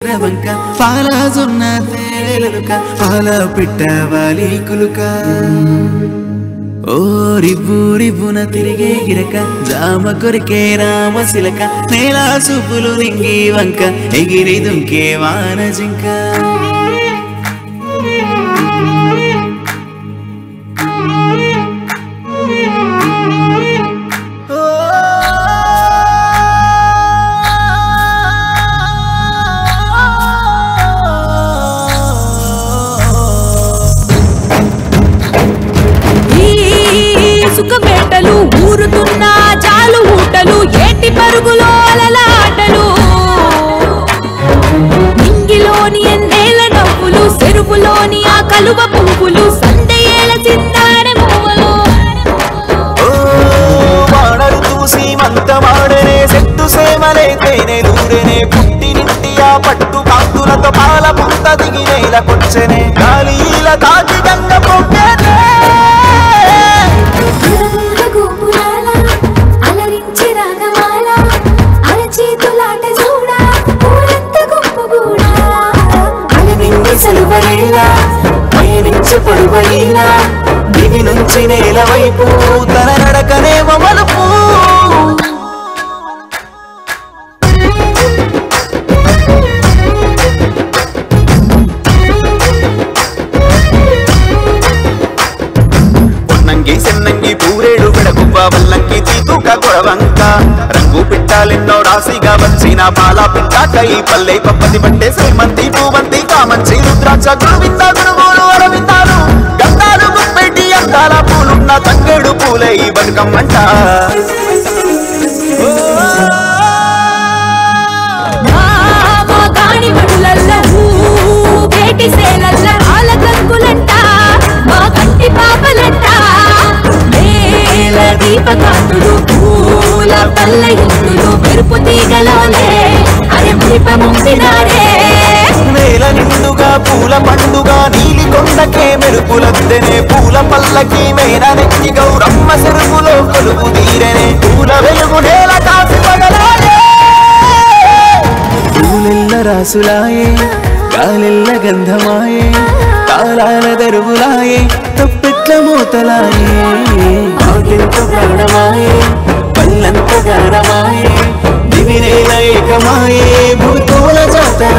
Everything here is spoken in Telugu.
రవంక పాల జొన్న తేలెలుక పాల పిట్ట వాలి కులుక ఓ రివ్వు రివ్వున తిరిగే గిరక జామ కొరికే రామ శిలక నేల సూపులు నింగి వంక ఎగిరి దుంకే వాన జింక ఈ సుఖమేటలు ఊరుతున్న చాలు ఊటలు ఏటి పరుగులో అలలాటలు నింగిలోని ఎన్నేల నవ్వులు చెరువులోని ఆ కలువ పువ్వులు సందయేల సిందార మువ్వలు ఓ వాడరు చూసి మంతమాడనే సెట్టు సేమలే తేనెలూరెనే పుట్టినింటి ఆ పట్టు కాంతులతో పాల పుంత దిగి నేలకొచ్చెనే గాలిల తాకి గంగ పొంగనే గోపురాల అలరించి రాగమాల అరచేతులాట చూడ ఊరంత గుంపుగూడా అలనింగి సలువలేల పయనించు పొడువలీల దిగి నుంచి నేల వైపు తన నడకనే మలుపు పొన్నంగి సెన్నంగి పూరేడు విడగువ్వ వల్లంకి తీతుక కొడవంక రంగు పిట్టాలెన్నో రాశిగా వచ్చిన పాల పిట్టాక ఈ పల్లె పప్పది పట్టే శ్రీమంతి పూవంతి కామంచి రుద్రాక్ష గురువింద గురుగోలు అరవిందాలు గంధాలు గుప్పెట్టి అందాల పూలున్న తంగేడు పూలే ఈ బతుకమ్మంట మా కాణి మడులల్ల వేటి సేలల్ల ఆల కంకులంట మా కంటి పాపలంట నేల దీపకాంతులు పూల పల్ల ఇందులు మెరుపు తీగలోనే అరే మురిప ముంపినారే నేల నిండుగా పూల పండుగ నీలి కొండకే మెరుపులద్దెనే పూల పల్లకి మేన నెక్కి గౌరమ్మ సెరుపులో కొలుపు తీరెనే పూల వెలుగు నేల కాసి పగలాయే పూలెల్ల రాసులాయే గాలెల్ల గంధమాయే తాళాల దరువులాయే తప్పెట్ల మూతలాయే ఆకెంత ప్రాణమాయే పల్లంత గారమాయే దివినేల ఏకమాయే భూతోల జాతర